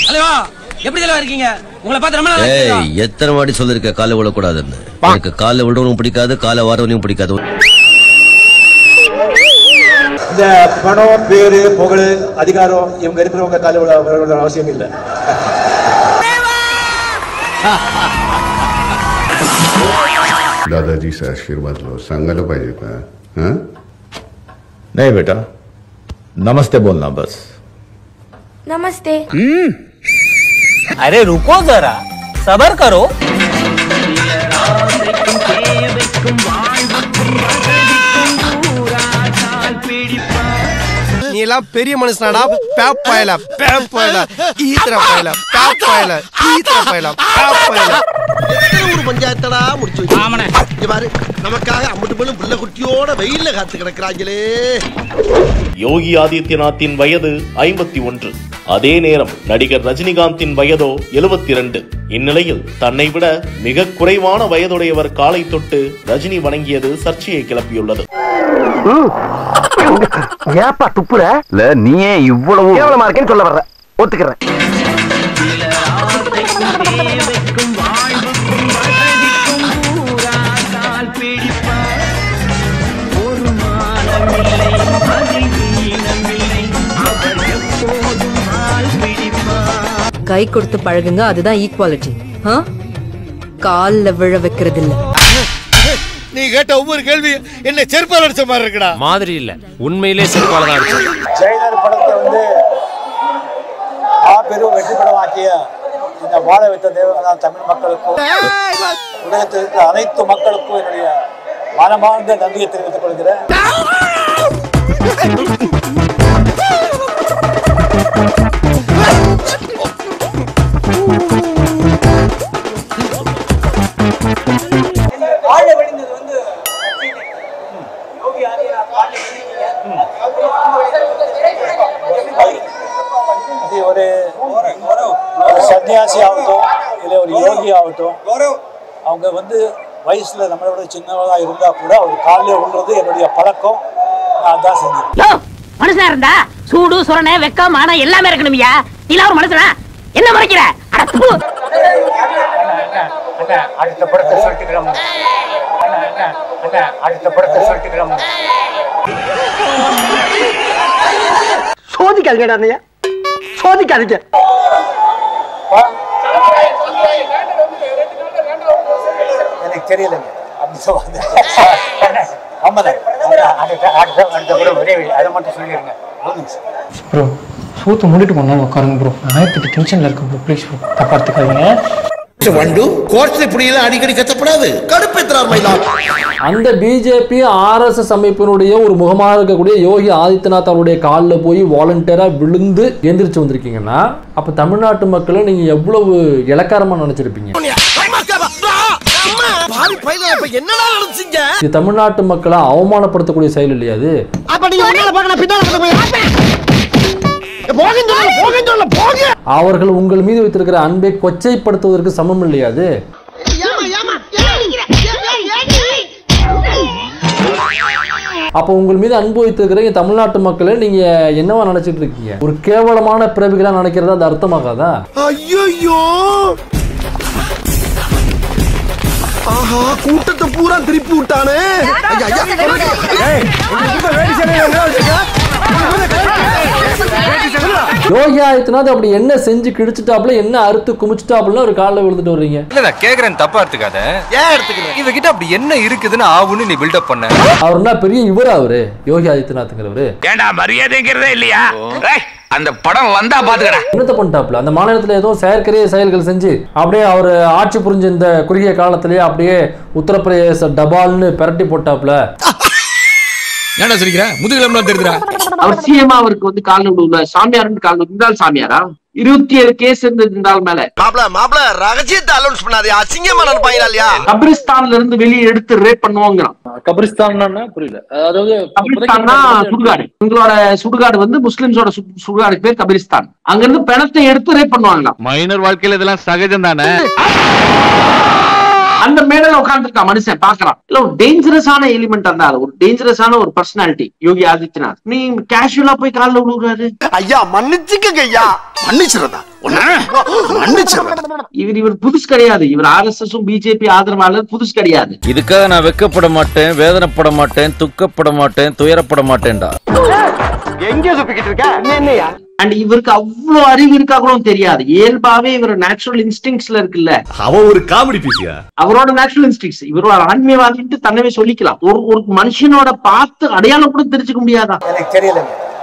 தலைவா எப்படி தலைவா இருக்கீங்க உங்களை பார்த்து ரொம்ப நாள் ஆச்சு தலைவா. ஏய் எத்தனை வாட்டி சொல்லிருக்க காலை விழக்கூடாதுன்னு எனக்கு காலை விடுறவனும் பிடிக்காது காலை வாரவனையும் பிடிக்காது இந்த பணம் பேரு புகழ் அதிகாரம் இவங்க இருக்கிறவங்க காலை விழா வரணும்னு அவசியம் இல்லை दादाजी से आशीर्वाद लो सांगायला पाहिजे का हं? नहीं बेटा नमस्ते बोलना बस नमस्ते अरे रुको जरा सबर करो நீ எல்லாம் பெரிய மனுஷனாடா பேப் பயல பேப் பயல ஈத்திர பயல பேப் பயல ஈத்திர பயல பேப் பயல ஒரு பஞ்சாயத்தடா முடிச்சு வச்சு இங்க பாரு நமக்காக அம்பட்டு பெண்ணும் புள்ள குட்டியோட வெயில்ல காத்து கிடக்குறாங்களே யோகி ஆதித்யநாத்தின் வயது ஐம்பத்தி ஒன்று அதே நேரம் நடிகர் ரஜினிகாந்தின் வயதோ எழுபத்தி இரண்டு இந்நிலையில் தன்னை விட மிக குறைவான வயதுடையவர் காலை தொட்டு ரஜினி வணங்கியது சர்ச்சையை கிளப்பியுள்ளது ஏப்பா துப்புற இல்ல நீயே இவ்வளவு கேவலமா இருக்கேன்னு சொல்ல வர்ற ஒத்துக்கிறேன் கை கொடுத்து பழகுங்க அதுதான் ஈக்குவாலிட்டி கால்ல விழ வைக்கிறது இல்ல நீ கேட்ட ஒவ்வொரு கேள்வி என்ன செருப்பால் அடிச்ச மாதிரி இருக்குடா மாதிரி இல்ல உண்மையிலே செருப்பால தான் அடிச்சோம் ஜெயிலர் படத்தை வந்து மாபெரும் வெற்றி படமாக்கிய இந்த வாழ வைத்த தேவதான் தமிழ் மக்களுக்கும் உலகத்தில் இருக்கிற அனைத்து மக்களுக்கும் என்னுடைய மனமார்ந்த நன்றியை தெரிவித்துக் கொள்கிறேன் இது ஒரு ஒரு சன்னியாசி ஆகட்டும் இல்லை ஒரு யோகி ஆகட்டும் அவங்க வந்து வயசுல நம்மளை விட சின்னவங்களா இருந்தா கூட அவர் காலையில் விழுறது என்னுடைய பழக்கம் நான் அதான் செஞ்சேன் மனுஷனா இருந்தா சூடு சுரணை வெக்கம் மானம் எல்லாமே இருக்கணும்யா நீ ஒரு மனுஷனா என்ன முறைக்கிற அட தூ. அடுத்த படத்தை சொல்லிட்டுக்கிறோம் அடுத்த படத்தை சொல்லிட்டுக்கிறோம் சோதிக்காதீங்கடா அண்ணையா சோதிக்காதீங்க எனக்கு தெரியலைங்க அப்படி சொல்லுவாங்க ஆமாண்ணே அடுத்த அடுத்த அடுத்த படம் ஒரே வழி. அதை மட்டும் சொல்லிடுங்க ஒரு நிமிஷம். ப்ரோ சூத்து மூடிட்டு கொண்டா உட்காருங்க ப்ரோ ஆயிரத்தி டென்ஷன்ல இருக்கு ப்ரோ ப்ளீஸ் ப்ரோ தப்பா எடுத்துக்காதீங்க வண்டு கோர்ட்ல இப்படி எல்லாம் அடிக்கடி கத்தப்படாது கடுப்பேத்துறார் மயிலா அந்த பிஜேபி ஆர்எஸ்எஸ் அமைப்பினுடைய ஒரு முகமாக இருக்கக்கூடிய யோகி ஆதித்யநாத் அவருடைய காலில் போய் வாலண்டியரா விழுந்து எந்திரிச்சு வந்திருக்கீங்கன்னா அப்ப தமிழ்நாட்டு மக்களை நீங்க எவ்வளவு இலக்காரமா நினைச்சிருப்பீங்க பாவி பையனா இப்ப என்னடா நினைச்சீங்க இது தமிழ்நாட்டு மக்களை அவமானப்படுத்தக்கூடிய செயல் இல்லையா அது அப்ப நீங்க முன்னால பார்க்கணும் பின்னால பார்க்கணும் போக சொல்ல போக சொல்ல போக அவர்கள் உங்கள் மீது வைத்திருக்கிற அன்பை கொச்சைப்படுத்துவதற்கு சமம் இல்லையா அது ஏமா ஏமா அப்போ உங்கள் மீது அன்பு வைத்திருக்கிற இங்க தமிழ்நாட்டு மக்களை நீங்க என்னவா நினைச்சிட்டு இருக்கீங்க ஒரு கேவலமான பிறவிகளா நினைக்கிறதா அது அர்த்தமாகாதா ஐயோ ஆஹா கூட்டத்தை பூரா திருப்பி விட்டானே ஐயா, ஐயா, யோகி ஆதித்யநாத் அப்படி என்ன செஞ்சு கிழிச்சிட்டாப்ல என்ன அறுத்து குமிச்சிட்டாப்ல ஒரு காலில் விழுந்துட்டு வர்றீங்க இல்ல கேக்குறேன் தப்பா எடுத்துக்காத ஏன் எடுத்துக்கிறேன் இவகிட்ட அப்படி என்ன இருக்குதுன்னு ஆவுன்னு நீ பில்டப் பண்ண அவர் என்ன பெரிய இவர் அவரு யோகி ஆதித்யநாத்ங்கிறவரு ஏண்டா மரியாதைங்கிறதே இல்லையா அந்த படம் வந்தா பாத்துக்கடா என்னத்த பண்ணிட்டாப்ல அந்த மாநிலத்துல ஏதோ செயற்கரிய செயல்கள் செஞ்சு அப்படியே அவர் ஆட்சி புரிஞ்ச இந்த குறுகிய காலத்திலேயே அப்படியே உத்தரப்பிரதேச டபால்னு பிரட்டி போட்டாப்ல ஏன்டா சிரிக்கிற முதுகிலம் தெரியுதுடா அவர் சிஎம் அவருக்கு வந்து கால் விடுல சாமியார் கால் இருந்தால் சாமியாரா இருபத்தி ஏழு கேஸ் இருந்தது இருந்தால் மேல மாப்ள மாப்ள ரகசியத்தை அலௌன்ஸ் பண்ணாதே அசிங்கமா நினைப்பாங்களா இல்லையா கபிரிஸ்தான்ல இருந்து வெளியே எடுத்து ரேப் பண்ணுவாங்கிறான் கபிரிஸ்தான் புரியல அதாவது கபிரிஸ்தான்னா சுடுகாடு உங்களோட சுடுகாடு வந்து முஸ்லிம்ஸோட சு- சுடுகாடு பேர் கபிரிஸ்தான் அங்க இருந்து பிணத்தை எடுத்து ரேப் பண்ணுவாங்களாம் மைனர் வாழ்க்கையில இதெல்லாம் சகஜம் தானே அந்த மேடையில உட்கார்ந்துருக்கா மனுஷன் பாக்குறான் இல்ல ஒரு டேஞ்சரஸான எலிமெண்ட் அந்த ஆளு ஒரு டேஞ்சரஸான ஒரு பர்சனாலிட்டி யோகி ஆதித்யநாத் நீ கேஷுவலா போய் காலில் விழுகுறாரு ஐயா மன்னிச்சுக்கங்க ஐயா மன்னிச்சிருந்தா இவர் இவர் புதுசு கிடையாது இவர் ஆர் எஸ் எஸ் பிஜேபி ஆதரவாளர் புதுசு கிடையாது இதுக்காக நான் வெக்கப்பட மாட்டேன் வேதனைப்பட மாட்டேன் துக்கப்பட மாட்டேன் துயரப்பட மாட்டேன்டா எங்க சுப்பிக்கிட்டு இருக்க என்னையா அண்ட் இவருக்கு அவ்வளவு அறிவு இருக்கா கூட தெரியாது இயல்பாவே இவர் நேச்சுரல் இன்ஸ்டிங்ஸ்ல இருக்குல்ல அவன் ஒரு காமெடி பீசியா அவரோட நேச்சுரல் இன்ஸ்டிங்ஸ் இவர் ஒரு ஆன்மீகவாதின்ட்டு தன்னவே சொல்லிக்கலாம் ஒரு ஒரு மனுஷனோட பார்த்து அடையாளம் கூட தெரிஞ்சுக்க முடியாதா எனக்கு தெரியல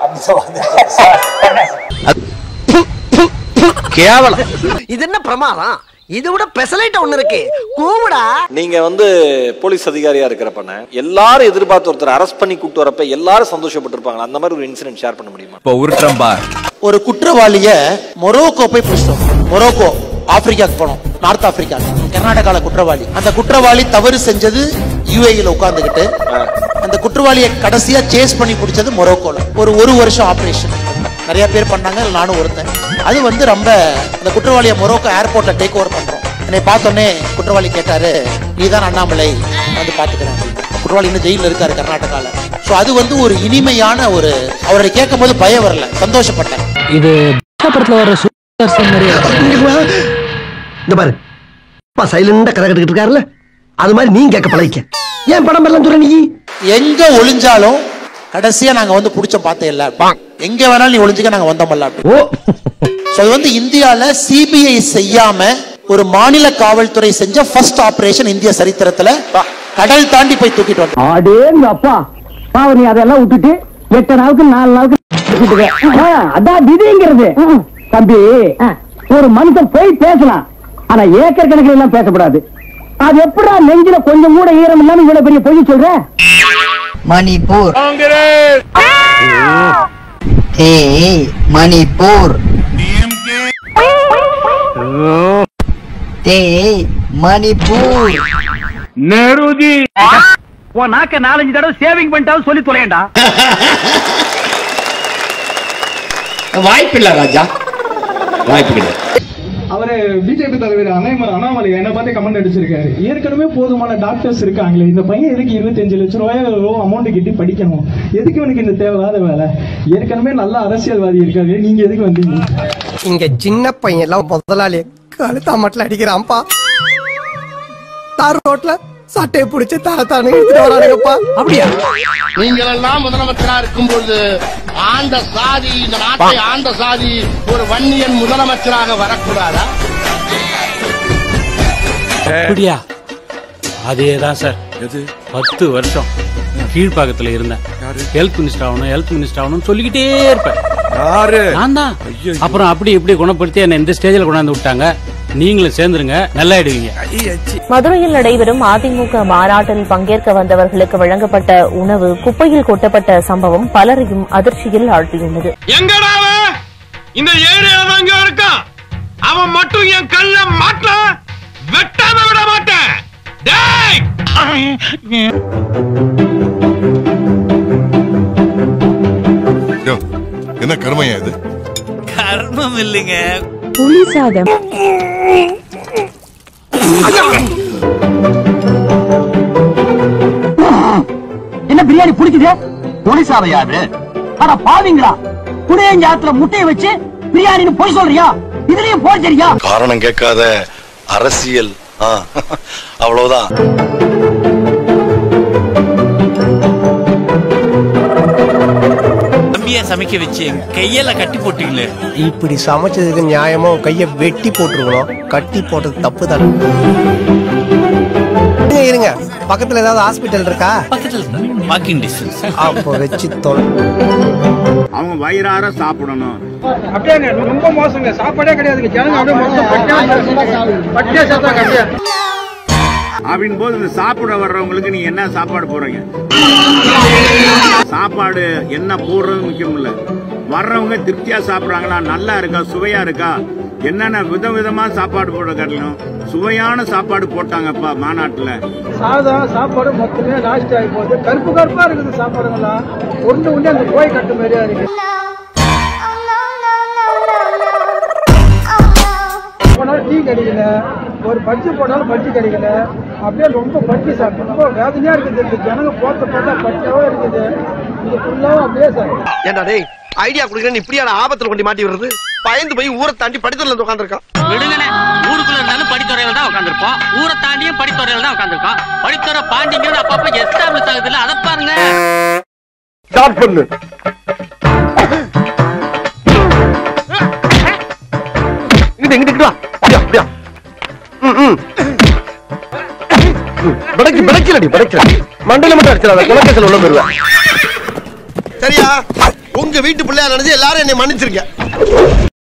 அப்படி கேவலம் இது என்ன பிரமாதம் இது விட பெசலைட் ஒண்ணு இருக்கு கூவுடா நீங்க வந்து போலீஸ் அதிகாரியா இருக்கிறப்ப எல்லாரும் எதிர்பார்த்து ஒருத்தர் அரெஸ்ட் பண்ணி கூட்டு வரப்ப எல்லாரும் சந்தோஷப்பட்டிருப்பாங்க அந்த மாதிரி ஒரு இன்சிடென்ட் ஷேர் பண்ண முடியுமா இப்போ உருட்டுறேன் பார் ஒரு குற்றவாளிய மொரோக்கோ போய் பிடிச்சோம் மொரோக்கோ ஆப்பிரிக்காக்கு போனோம் நார்த் ஆப்பிரிக்கா கர்நாடகால குற்றவாளி அந்த குற்றவாளி தவறு செஞ்சது யுஏஇல உட்கார்ந்துகிட்டு அந்த குற்றவாளியை கடைசியா சேஸ் பண்ணி பிடிச்சது மொரோக்கோல ஒரு ஒரு வருஷம் ஆபரேஷன் நிறைய பேர் பண்ணாங்க அதுல நானும் ஒருத்தன் அது வந்து ரொம்ப அந்த குற்றவாளியை மொரோக்கோ ஏர்போர்ட்ல டேக் ஓவர் பண்றோம் என்னை பார்த்தோன்னே குற்றவாளி கேட்டாரு நீதான் அண்ணாமலை நான் வந்து பாத்துக்கிறேன் குற்றவாளி இன்னும் ஜெயில இருக்காரு கர்நாடகால சோ அது வந்து ஒரு இனிமையான ஒரு அவரை கேட்கும் போது பயம் வரல சந்தோஷப்பட்டேன் இது படத்துல வர சூப்பர் மாதிரி இந்த பாரு அப்பா சைலண்டா கதை கட்டுக்கிட்டு இருக்காருல்ல அது மாதிரி நீங்க கேட்க பழகிக்க ஏன் படம் எல்லாம் சொல்ற நீ எங்க ஒளிஞ்சாலும் கடைசியா நாங்க வந்து புடிச்ச பார்த்தேன் இல்ல எங்க வேணாலும் நீ ஒளிஞ்சுக்க நாங்க வந்தோம்ல ஓ அது வந்து இந்தியால சிபிஐ செய்யாம ஒரு மாநில காவல்துறை செஞ்ச ஃபர்ஸ்ட் ஆபரேஷன் இந்திய சரித்திரத்துல கடல் தாண்டி போய் தூக்கிட்டு வந்தோம் அடேங்க அப்பா பாவம் நீ அதெல்லாம் விட்டுட்டு எட்டு நாளுக்கு நாலு நாளுக்கு சுத்திட்டு இருக்க. ஆ, அதான் விதிங்கிறது தம்பி ஒரு மனுஷன் போய் பேசலாம் ஆனா ஏக்கர் கணக்கில் எல்லாம் பேசக்கூடாது அது எப்படா நெஞ்சில கொஞ்சம் கூட ஈரம் இல்லாம இவ்வளவு பெரிய பொய் சொல்ற மணிப்பூர் ஏய் மணிப்பூர் ஏய் மணிப்பூர் நெருஜி உன் நாக்க நாலஞ்சு தடவை சேவிங் பண்ணிட்டாலும் சொல்லி தொலையண்டா வாய்ப்பில்லை ராஜா வாய்ப்பு கிடையாது அவரு பிஜேபி தலைவர் அண்ணாமலை அண்ணாமலை என்ன பார்த்து கமெண்ட் அடிச்சிருக்காரு ஏற்கனவே போதுமான டாக்டர்ஸ் இருக்காங்களே இந்த பையன் எதுக்கு இருபத்தஞ்சு லட்சம் ரூபாய் அமௌண்ட் கட்டி படிக்கணும் எதுக்கு இவனுக்கு இந்த தேவையில்லாத வேலை ஏற்கனவே நல்ல அரசியல்வாதி இருக்காரு நீங்க எதுக்கு வந்தீங்க இங்க சின்ன பையன் எல்லாம் முதலாளி கழுத்தா மட்டும் அடிக்கிறான்ப்பா தார் ரோட்ல சட்டையை பிடிச்சு தர தானே எடுத்துட்டு வரானுங்கப்பா அப்படியா நீங்கள் எல்லாம் முதலமைச்சரா இருக்கும்போது ஆண்ட சாதி இந்த நாட்டை ஆண்ட சாதி ஒரு வன்னியன் முதலமைச்சராக வரக்கூடாதா அப்படியா அதேதான் சார் எது பத்து வருஷம் கீழ்ப்பாக்கத்துல இருந்தேன் ஹெல்த் மினிஸ்டர் ஆகணும் ஹெல்த் மினிஸ்டர் ஆகணும்னு சொல்லிக்கிட்டே இருப்பேன் யாரு நான் தான் அப்புறம் அப்படி இப்படி குணப்படுத்தி என்ன இந்த ஸ்டேஜில் கொண்டாந்து விட்டாங்க நீங்களும் சேர்ந்துருங்க நல்லாயிடுவீங்க மதுரையில் நடைபெறும் அதிமுக மாநாட்டில் பங்கேற்க வந்தவர்களுக்கு வழங்கப்பட்ட உணவு குப்பையில் கொட்டப்பட்ட சம்பவம் பலரையும் அதிர்ச்சியில் ஆழ்த்தியுள்ளது எங்கடா அவன் இந்த ஏரியால தான் இங்க இருக்கான் அவன் மட்டும் என் கல்ல மாட்டல வெட்டாம விட மாட்டேன் டேய் என்ன கருமையா இது கர்மம் இல்லைங்க புலி சாதம் என்ன பிரியாணி பிடிக்குது தொழிற்சாலை யாரு அட பாவீங்களா புளியஞ்சாத்துல முட்டையை வச்சு பிரியாணின்னு போய் சொல்றியா இதுலயும் போச்சரியா காரணம் கேட்காத அரசியல் ஆ, அவ்வளவுதான் தம்பிய சமைக்க வச்சு என் கையில கட்டி போட்டீங்களே இப்படி சமைச்சதுக்கு நியாயமா உன் கைய வெட்டி போட்டுருக்கணும் கட்டி போட்டது தப்பு தானே இருங்க, இருங்க பக்கத்துல ஏதாவது ஹாஸ்பிட்டல் இருக்கா பக்கத்துல வாக்கிங் டிஸ்டன்ஸ் அப்போ வச்சு தொலை அவங்க வயிறார சாப்பிடணும் அப்படியே ரொம்ப மோசங்க சாப்பாடே கிடையாதுங்க ஜனங்க அப்படியே மொத்தம் பட்டியா பட்டியா சாப்பிட்டாங்க அப்படியே அப்படின் போது இந்த சாப்பிட வர்றவங்களுக்கு நீ என்ன சாப்பாடு போடுறீங்க சாப்பாடு என்ன போடுறது முக்கியம் இல்ல வர்றவங்க திருப்தியா சாப்பிடுறாங்களா நல்லா இருக்கா சுவையா இருக்கா என்னென்ன விதவிதமா சாப்பாடு போட காட்டணும் சுவையான சாப்பாடு போட்டாங்கப்பா மாநாட்டுல சாதம் சாப்பாடு மொத்தமே நாஸ்ட் ஆகி போகுது கருப்பு கருப்பா இருக்குது சாப்பாடுங்களாம் ஒன்று ஒன்று அந்த கோய் கட்டு மாதிரியா இருக்கு போனாலும் டீ கிடைக்கல ஒரு பஜ்ஜி போட்டாலும் பஜ்ஜி கிடைக்கல அப்படியே ரொம்ப பட்டி சார் ரொம்ப வேதனையா இருக்குது இந்த ஜனங்க போத்த பார்த்தா பட்டியாவே இருக்குது இது ஃபுல்லாவும் அப்படியே சார் ஏண்டா டேய் ஐடியா கொடுக்குறேன்னு இப்படியான ஆபத்துல கொண்டு மாட்டி விடுறது பயந்து போய் ஊரை தாண்டி படித்தல உட்காந்துருக்கான் விடுங்கண்ணே ஊருக்குள்ள இருந்தாலும் படித்துறையில தான் உட்காந்துருப்போம் ஊரை தாண்டியும் படித்துறையில தான் உட்காந்துருக்கோம் படித்துறை பாண்டிங்கிறது அப்பப்ப எஸ்டாப்ளிஷ் ஆகுது இல்ல அதை பாருங்க ஸ்டார்ட் பண்ணு இங்கிட்டு இங்கிட்டு வா அப்படியா அப்படியா ம் ம் படைக்கு படைக்கலடி படைக்கல மண்டையில மட்டும் அடிச்சிடாத குலக்கேசல் உள்ள போயிருவேன் சரியா உங்க வீட்டு பிள்ளையா நினைச்சு எல்லாரும் என்னை மன்னிச்சிருக்கேன்